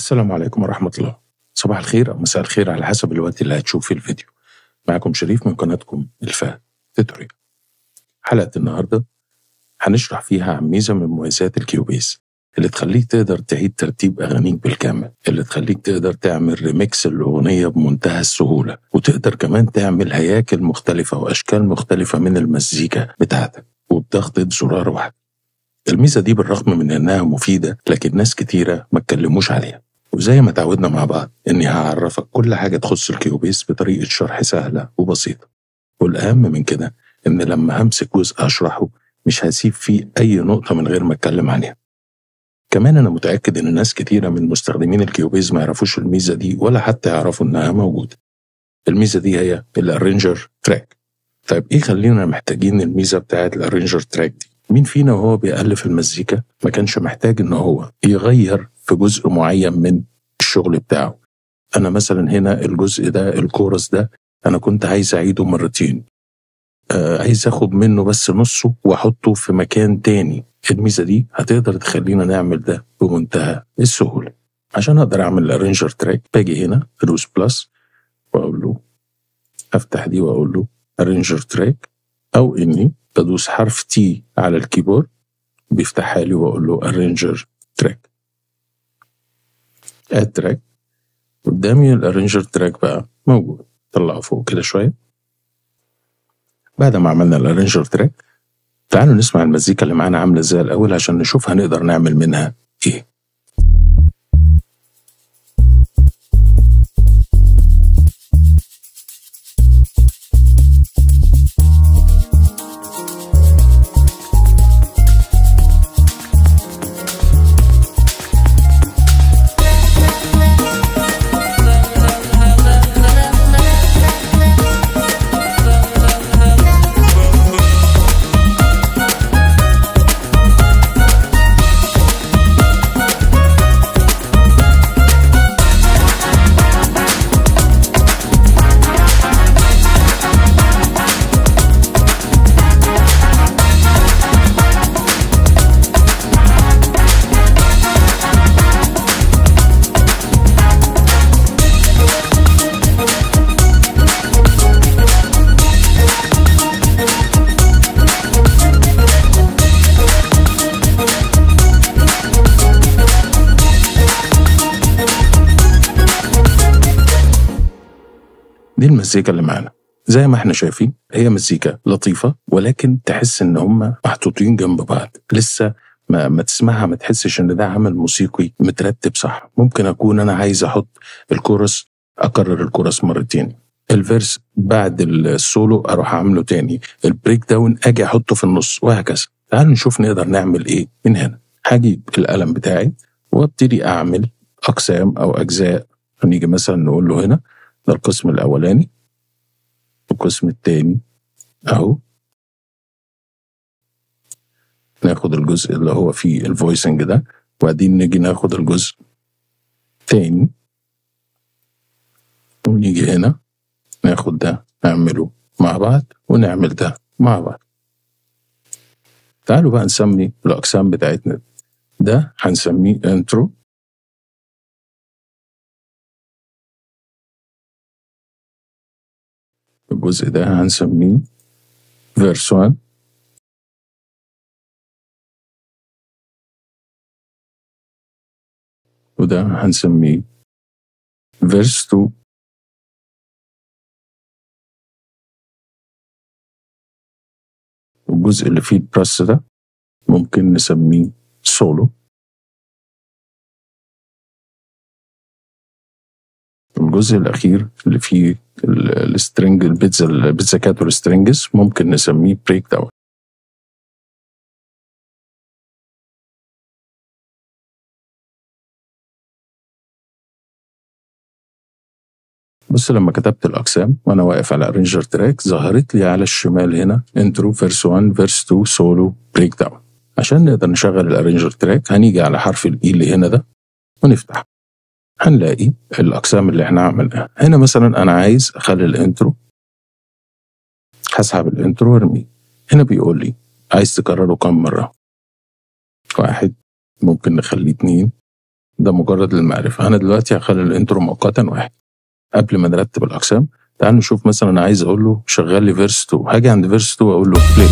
السلام عليكم ورحمة الله صباح الخير أو مساء الخير على حسب الوقت اللي هتشوف فيه الفيديو معكم شريف من قناتكم الفهد توتوريال حلقة النهاردة هنشرح فيها عن ميزة من مميزات الكيوبيس اللي تخليك تقدر تعيد ترتيب أغانيك بالكامل اللي تخليك تقدر تعمل ريميكس الأغنية بمنتهى السهولة وتقدر كمان تعمل هياكل مختلفة وأشكال مختلفة من المزيكا بتاعتك وبضغطة زرار واحد الميزة دي بالرغم من إنها مفيدة لكن ناس كتيرة ما اتكلموش عليها وزي ما تعودنا مع بعض إني هعرفك كل حاجة تخص الكيوبيس بطريقة شرح سهلة وبسيطة والأهم من كده إن لما همسك جزء أشرحه مش هسيب فيه أي نقطة من غير ما أتكلم عليها كمان أنا متأكد إن ناس كتيرة من مستخدمين الكيوبيز ما يعرفوش الميزة دي ولا حتى يعرفوا إنها موجودة الميزة دي هي الأرينجر تراك طيب إيه خلينا محتاجين الميزة بتاعت الأرينجر تراك دي مين فينا وهو بيألف المزيكا ما كانش محتاج إن هو يغير في جزء معين من الشغل بتاعه أنا مثلا هنا الجزء ده الكورس ده أنا كنت عايز أعيده مرتين آه عايز أخد منه بس نصه وأحطه في مكان تاني الميزة دي هتقدر تخلينا نعمل ده بمنتهى السهولة عشان أقدر أعمل الأرينجر تراك باجي هنا أدوس بلس وأقول له أفتح دي وأقول له أرينجر تراك أو إني بدوس حرف تي على الكيبورد بيفتحها لي وأقول له أرينجر تراك اد تراك قدامي الارينجر تراك بقى موجود طلعه فوق كده شويه بعد ما عملنا الارينجر تراك تعالوا نسمع المزيكا اللي معانا عامله ازاي الاول عشان نشوف هنقدر نعمل منها ايه دي المزيكا اللي معانا زي ما احنا شايفين هي مزيكا لطيفة ولكن تحس ان هم محطوطين جنب بعض لسه ما, ما تسمعها ما تحسش ان ده عمل موسيقي مترتب صح ممكن اكون انا عايز احط الكورس اكرر الكورس مرتين الفيرس بعد السولو اروح اعمله تاني البريك داون اجي احطه في النص وهكذا تعالوا نشوف نقدر نعمل ايه من هنا هجيب القلم بتاعي وابتدي اعمل اقسام او اجزاء هنيجي مثلا نقول له هنا ده القسم الأولاني القسم التاني أهو ناخد الجزء اللي هو فيه الفويسنج ده وبعدين نيجي ناخد الجزء تاني ونيجي هنا ناخد ده نعمله مع بعض ونعمل ده مع بعض تعالوا بقى نسمي الأقسام بتاعتنا ده هنسميه انترو الجزء ده هنسميه فيرس 1 وده هنسميه فيرس 2 والجزء اللي فيه البرس ده ممكن نسميه سولو الجزء الأخير اللي فيه السترنج البيتزا البيتزا كات والسترنجز ممكن نسميه بريك داون بص لما كتبت الأقسام وأنا واقف على أرينجر تراك ظهرت لي على الشمال هنا انترو فيرس 1 فيرس 2 سولو بريك داون عشان نقدر نشغل الأرينجر تراك هنيجي على حرف الإي اللي هنا ده ونفتح هنلاقي الأقسام اللي احنا عملناها هنا مثلا أنا عايز أخلي الانترو هسحب الانترو وارميه هنا بيقول لي عايز تكرره كم مرة واحد ممكن نخليه اتنين ده مجرد للمعرفة أنا دلوقتي هخلي الانترو مؤقتا واحد قبل ما نرتب الأقسام تعال نشوف مثلا أنا عايز أقول له شغل لي فيرس 2 هاجي عند فيرس 2 أقول له بلاي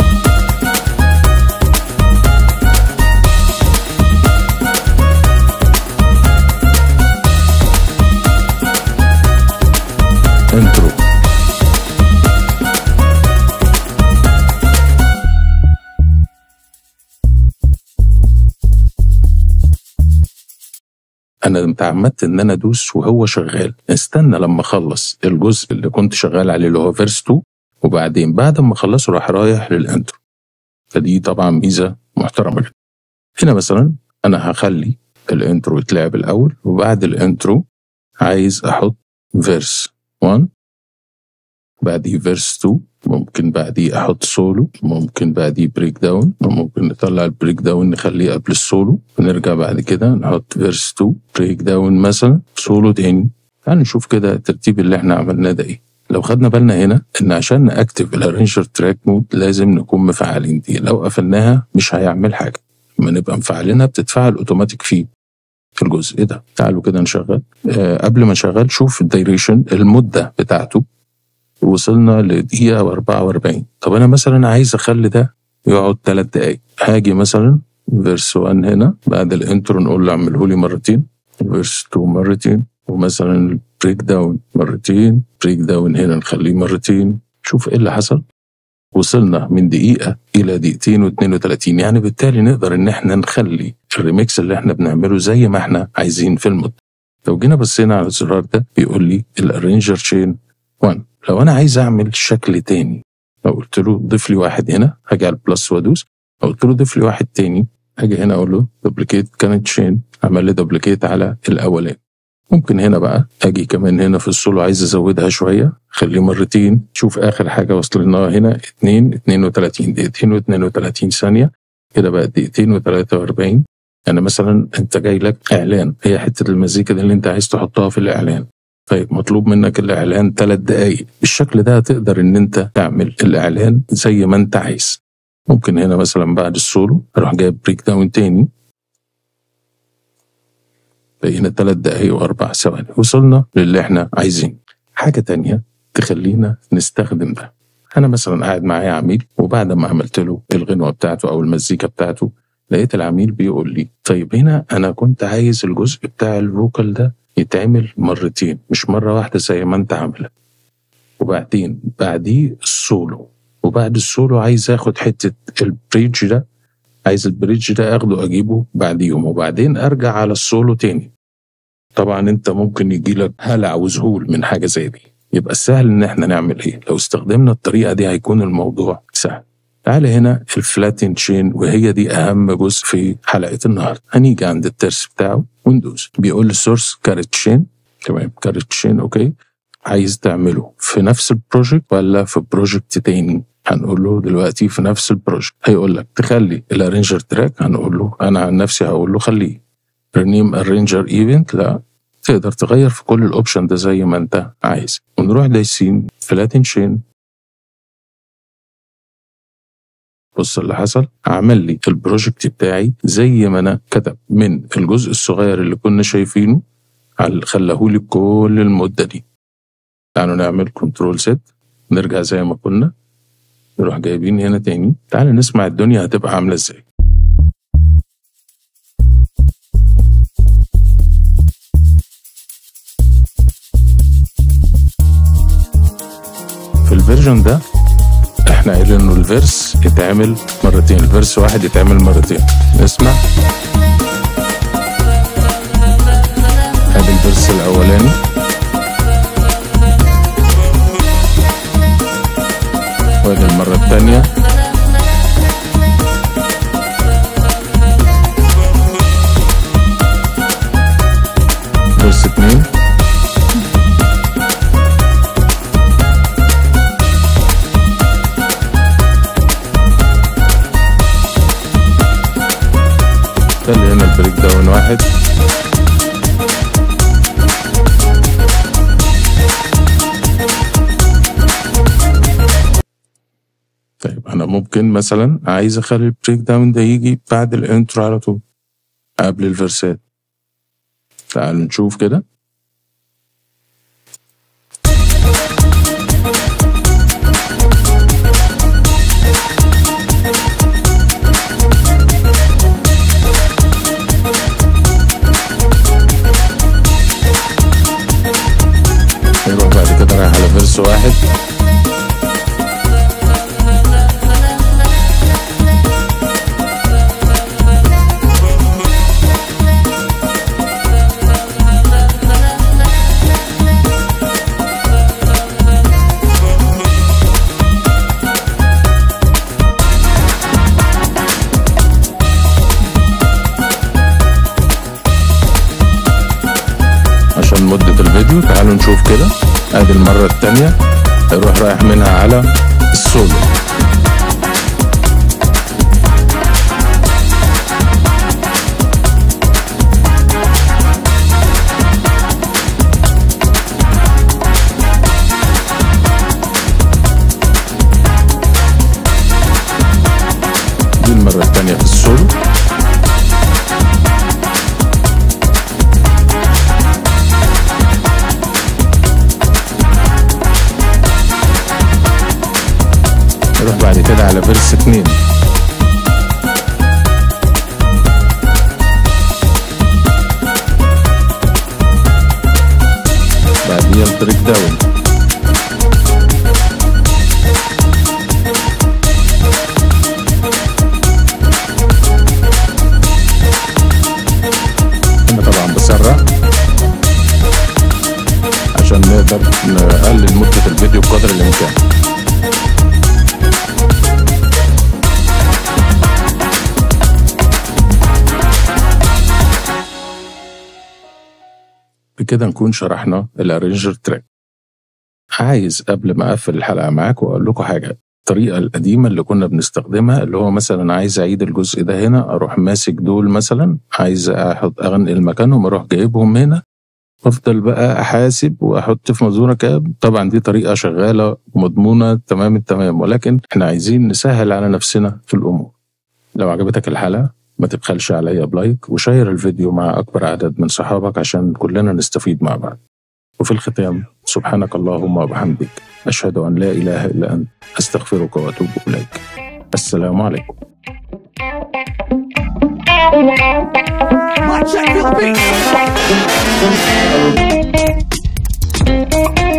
انترو انا تعمدت ان انا ادوس وهو شغال استنى لما اخلص الجزء اللي كنت شغال عليه اللي هو فيرس 2 وبعدين بعد ما اخلصه راح رايح للانترو فدي طبعا ميزه محترمه جدا هنا مثلا انا هخلي الانترو يتلعب الاول وبعد الانترو عايز احط فيرس 1 بعديه فيرس 2 ممكن بعديه احط سولو ممكن بعديه بريك داون ممكن نطلع البريك داون نخليه قبل السولو ونرجع بعد كده نحط فيرس 2 بريك داون مثلا سولو تاني تعال نشوف كده الترتيب اللي احنا عملناه ده ايه لو خدنا بالنا هنا ان عشان ناكتف الارينجر تراك مود لازم نكون مفعلين دي لو قفلناها مش هيعمل حاجه لما نبقى مفعلينها بتتفعل اوتوماتيك فيه في الجزء ده تعالوا كده نشغل آه قبل ما نشغل شوف الدايريشن المده بتاعته وصلنا لدقيقة و44 طب أنا مثلا عايز أخلي ده يقعد ثلاث دقايق هاجي مثلا فيرس 1 هنا بعد الانترو نقول له اعمله لي مرتين فيرس 2 مرتين ومثلا البريك داون مرتين بريك داون هنا نخليه مرتين شوف ايه اللي حصل وصلنا من دقيقة إلى دقيقتين و32 يعني بالتالي نقدر إن إحنا نخلي الريميكس اللي إحنا بنعمله زي ما إحنا عايزين في المدة لو جينا بصينا على الزرار ده بيقول لي الارينجر تشين 1 لو انا عايز اعمل شكل تاني لو قلت له ضيف لي واحد هنا هاجي على البلس وادوس لو قلت له ضيف لي واحد تاني هاجي هنا اقول له دوبليكيت كانت تشين عمل لي دوبليكيت على الاولاني ممكن هنا بقى اجي كمان هنا في السولو عايز ازودها شويه خليه مرتين شوف اخر حاجه وصلنا هنا 2 32 دقيقتين و32 ثانيه كده بقى دقيقتين و43 يعني مثلا انت جاي لك اعلان هي حته المزيكا دي اللي انت عايز تحطها في الاعلان طيب مطلوب منك الاعلان ثلاث دقايق بالشكل ده تقدر ان انت تعمل الاعلان زي ما انت عايز ممكن هنا مثلا بعد السولو اروح جايب بريك داون تاني بقينا ثلاث دقايق واربع ثواني وصلنا للي احنا عايزينه حاجه تانية تخلينا نستخدم ده انا مثلا قاعد معايا عميل وبعد ما عملت له الغنوه بتاعته او المزيكا بتاعته لقيت العميل بيقول لي طيب هنا انا كنت عايز الجزء بتاع الفوكال ده يتعمل مرتين مش مرة واحدة زي ما انت عاملة وبعدين بعديه السولو وبعد السولو عايز اخد حتة البريدج ده عايز البريدج ده اخده اجيبه بعديهم وبعدين ارجع على السولو تاني طبعا انت ممكن يجيلك هلع وذهول من حاجة زي دي يبقى السهل ان احنا نعمل ايه لو استخدمنا الطريقة دي هيكون الموضوع سهل تعالى هنا الفلاتين تشين وهي دي اهم جزء في حلقه النهارده هنيجي عند الترس بتاعه وندوس بيقول لي سورس كارت تشين تمام كارت تشين اوكي عايز تعمله في نفس البروجكت ولا في بروجكت تاني هنقول له دلوقتي في نفس البروجكت هيقول لك تخلي الارينجر تراك هنقول له انا عن نفسي هقول له خليه رينيم ارينجر ايفنت لا تقدر تغير في كل الاوبشن ده زي ما انت عايز ونروح دايسين فلاتين شين بص اللي حصل عمل لي البروجكت بتاعي زي ما انا كتب من الجزء الصغير اللي كنا شايفينه خلاه لي كل المده دي تعالوا نعمل كنترول سيت نرجع زي ما كنا نروح جايبين هنا تاني تعال نسمع الدنيا هتبقى عامله ازاي في الفيرجن ده احنا قايلين انه الفيرس يتعمل مرتين الفيرس واحد يتعمل مرتين نسمع ادي الفيرس الاولاني وادي المرة الثانية فيرس اتنين خلي هنا البريك داون واحد طيب انا ممكن مثلا عايز اخلي البريك داون ده يجي بعد الانترو على طول قبل الفيرسات تعالوا نشوف كده يروح بعد كده رايح على فيرس واحد عشان مدة الفيديو تعالوا نشوف كده ادي المرة التانية يروح رايح منها على السولو دي المرة التانية في السولو نروح بعد كده على فيرس اتنين بعديها البريك داون هنا طبعا بسرع عشان نقدر نقلل مدة الفيديو بقدر الإمكان بكده نكون شرحنا الارينجر تراك عايز قبل ما اقفل الحلقه معاك واقول لكم حاجه الطريقه القديمه اللي كنا بنستخدمها اللي هو مثلا عايز اعيد الجزء ده هنا اروح ماسك دول مثلا عايز احط انقل مكانهم اروح جايبهم هنا وافضل بقى احاسب واحط في مزوره كام طبعا دي طريقه شغاله ومضمونه تمام التمام ولكن احنا عايزين نسهل على نفسنا في الامور لو عجبتك الحلقه ما تبخلش عليا بلايك وشير الفيديو مع أكبر عدد من صحابك عشان كلنا نستفيد مع بعض وفي الختام سبحانك اللهم وبحمدك أشهد أن لا إله إلا أنت أستغفرك وأتوب إليك السلام عليكم My check will be.